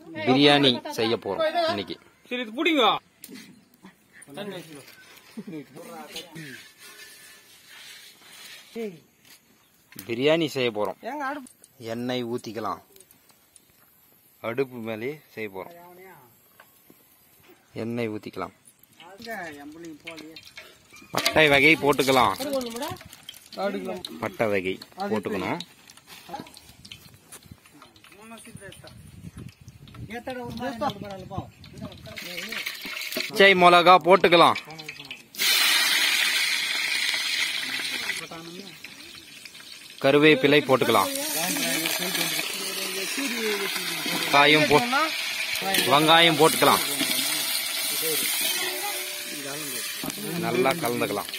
பிரியாணி செய்ய போறோம் இன்னைக்கு சரி இது புடிங்க பிரியாணி செய்ய போறோம் ஏங்க அடுப்பு எண்ணெய் ஊத்திக்கலாம் அடுப்பு மேலே செய்ய போறோம் எண்ணெய் ஊத்திக்கலாம் பட்டை வகை போட்டுக்கலாம் பட்டை வகை போட்டுக்கணும் பச்சை மிளகா போட்டுக்கலாம் கருவேப்பிலை போட்டுக்கலாம் வெங்காயம் போ வெங்காயம் போட்டுக்கலாம் நல்லா கலந்துக்கலாம்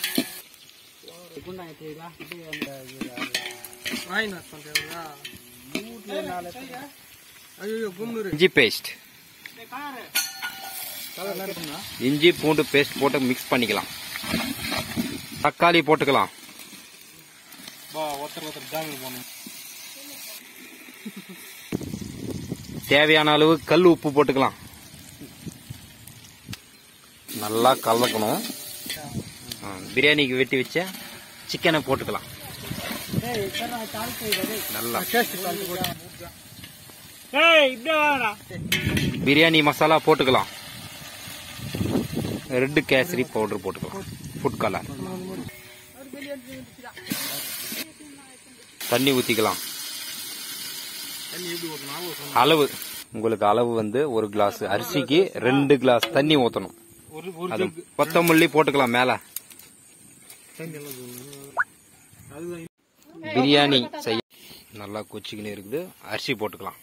ஐயோ கும்னு இஞ்சி பேஸ்ட் இஞ்சி பூண்டு பேஸ்ட் போட்டு மிக்ஸ் பண்ணிக்கலாம் தக்காளி போட்டுக்கலாம் பா ஒருத்தர் ஒருத்தர் ஜாமீன் போகணும் தேவையான அளவு கல் உப்பு போட்டுக்கலாம் நல்லா கலக்கணும் ஆ, பிரியாணிக்கு வெட்டி வச்ச சிக்கனை போட்டுக்கலாம் நல்லா ஏய் இப்படி வாடா பிரியாணி மசாலா போட்டுக்கலாம் ரெட் கேசரி பவுடர் போட்டுக்கலாம் ஃபுட் கலர் தண்ணி ஊத்திக்கலாம் தண்ணி எப்படி ஊற்றணும் அளவு உங்களுக்கு அளவு வந்து ஒரு கிளாஸ் அரிசிக்கு ரெண்டு கிளாஸ் தண்ணி ஊத்தணும் ஒரு ஒரு அது ஜக் கொத்தமல்லி போட்டுக்கலாம் மேல தண்ணி எல்லாம் ஊத்தணும். அதுதான் பிரியாணி செய்ய நல்லா கொச்சிக்கின்னு இருக்குது அரிசி போட்டுக்கலாம்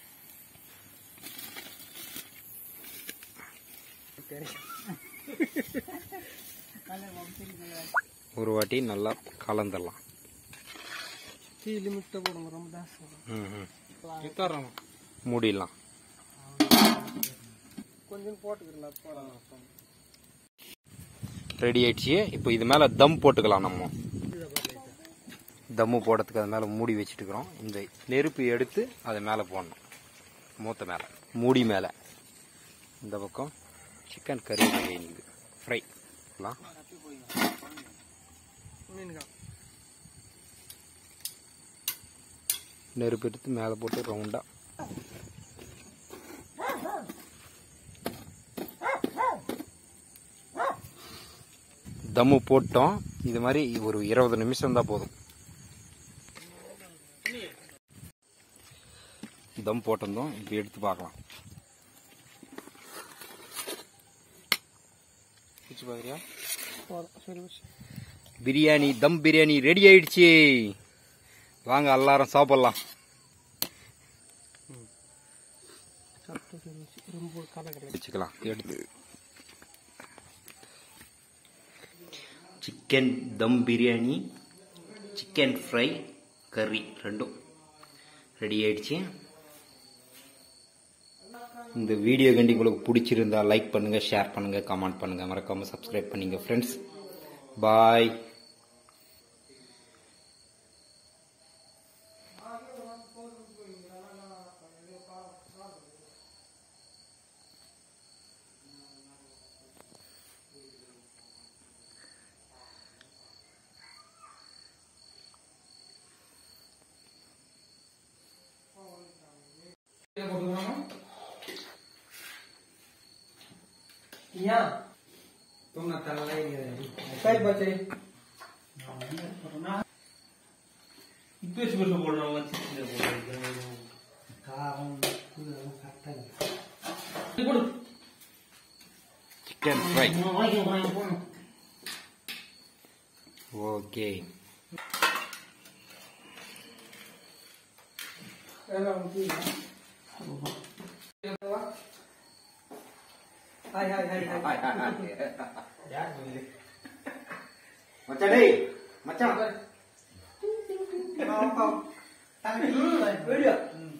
ஒரு வாட்டி நல்லா கலந்துடலாம் டீ லிமிட்டை போடுங்க ரொம்ப ஜாஸ்தி ம், ம். வித்தாடுறோம் மூடிடலாம் கொஞ்சம் போட்டுக்கிறேன் போடலாம் ரெடி ஆயிடுச்சு இப்போ இது மேல தம் போட்டுக்கலாம் நம்ம தம்மு போடுறதுக்கு அது மேல மூடி வச்சுட்டு இருக்கிறோம் இந்த நெருப்பு எடுத்து அது மேல போடணும் மூத்த மேல மூடி மேல இந்த பக்கம் சிக்கன் கறி பிரியாணி ஃப்ரை மீனுக்கா நெருப்பு எடுத்து மேல போட்டு ரவுண்டா தம்மு போட்டோம் இது மாதிரி ஒரு இருபது நிமிஷம் தான் போதும் தம் போட்டிருந்தோம் இப்போ எடுத்து பார்க்கலாம் பிடிச்சி பார்க்குறியா சரி வச்சு பிரியாணி தம் பிரியாணி ரெடி ஆயிடுச்சு வாங்க எல்லாரும் சாப்பிடலாம் சாப்பிட்டு சரி வச்சு ரொம்ப கதை கிடையாது வச்சுக்கலாம் எடுத்து chicken dum biryani chicken fry கறி ரெண்டும் ரெடி ஆயிடுச்சு இந்த வீடியோ கண்டி உங்களுக்கு பிடிச்சிருந்தா லைக் பண்ணுங்க ஷேர் பண்ணுங்க கமெண்ட் பண்ணுங்க மறக்காம சப்ஸ்கிரைப் பண்ணுங்க ஃப்ரெண்ட்ஸ் பாய் तुम ना चल रही है सही बचे इतने सुबह बोल रहा हूँ chicken fry okay hi hi hi மச்சான் டேய் மச்சான் हाय